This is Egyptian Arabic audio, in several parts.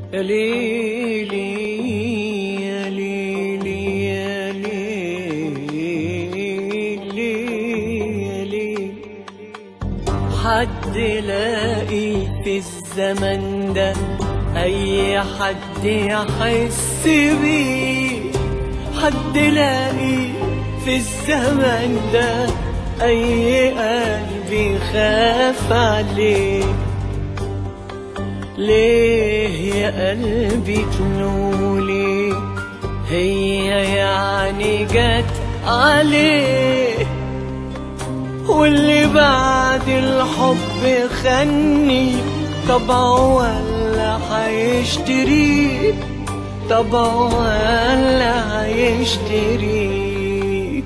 يا ليلي يا ليلي يا ليلي يا ليلي حد لاقي في الزمن ده أي حد يحس بيه حد لاقي في الزمن ده أي قلب يخاف عليه ليه يا قلبي تنولي هي يعني جت عليه واللي بعد الحب خني طبعه ولا هيشتريه طبعه ولا هيشتريه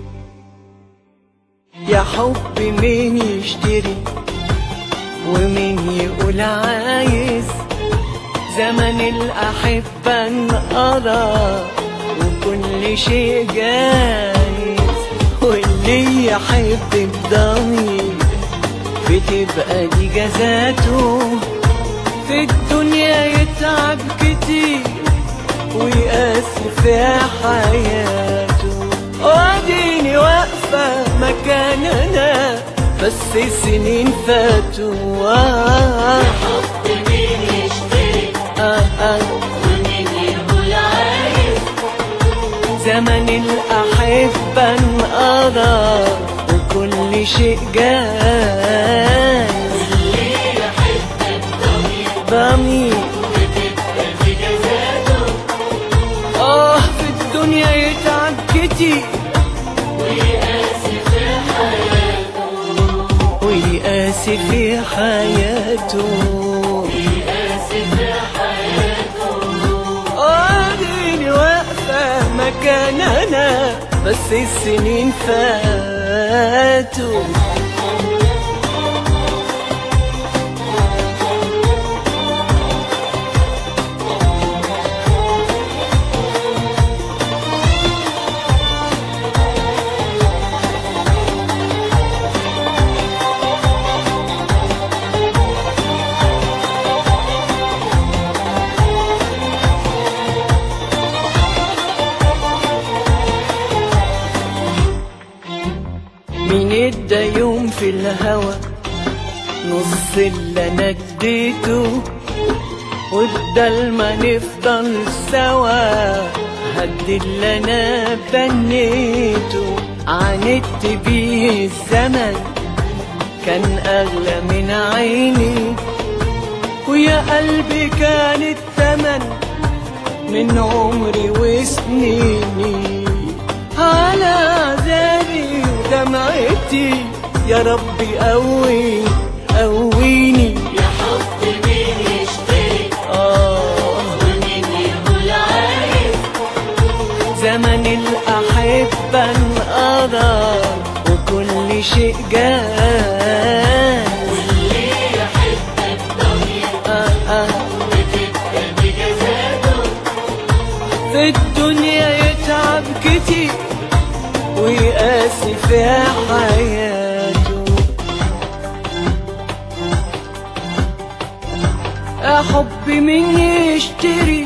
يا حب مين يشتري ومين يقول عايز زمن الأحبة انقضى وكل شيء جايز واللي يحب بضمير بتبقى دي جزاته في الدنيا يتعب كتير ويقاسي في حياته واديني واقفة مكاننا بس سنين فاتوا آه حب مين يشتري آه آه ومين يقول عايز زمن الأحبة انقضى وكل شيء جاي اللي يحب الضمير ضمير بتبقى في جزاته آه في الدنيا يتعب كتير ويقاسي في حياته ويقاسي في حياته ويقاسي في حياته اديني واقفة مكاننا بس السنين فاتوا مين ادى يوم في الهوى نص اللي انا اديته وبدل ما نفضل سوا هد اللي انا بنيته عاندت بيه الزمن كان اغلى من عيني ويا قلبي كان الثمن من عمري وسنيني على عذابي ودمعتي يا ربي قوي قويني يا حب مين يشتري آه ومين يقول عايز زمن الأحبة انقضى وكل شيء جاي واللي يحب الضمير آه آه بتبقى في جزاته في الدنيا يتعب كتير ويقاسي في حياته يا حب مين يشتري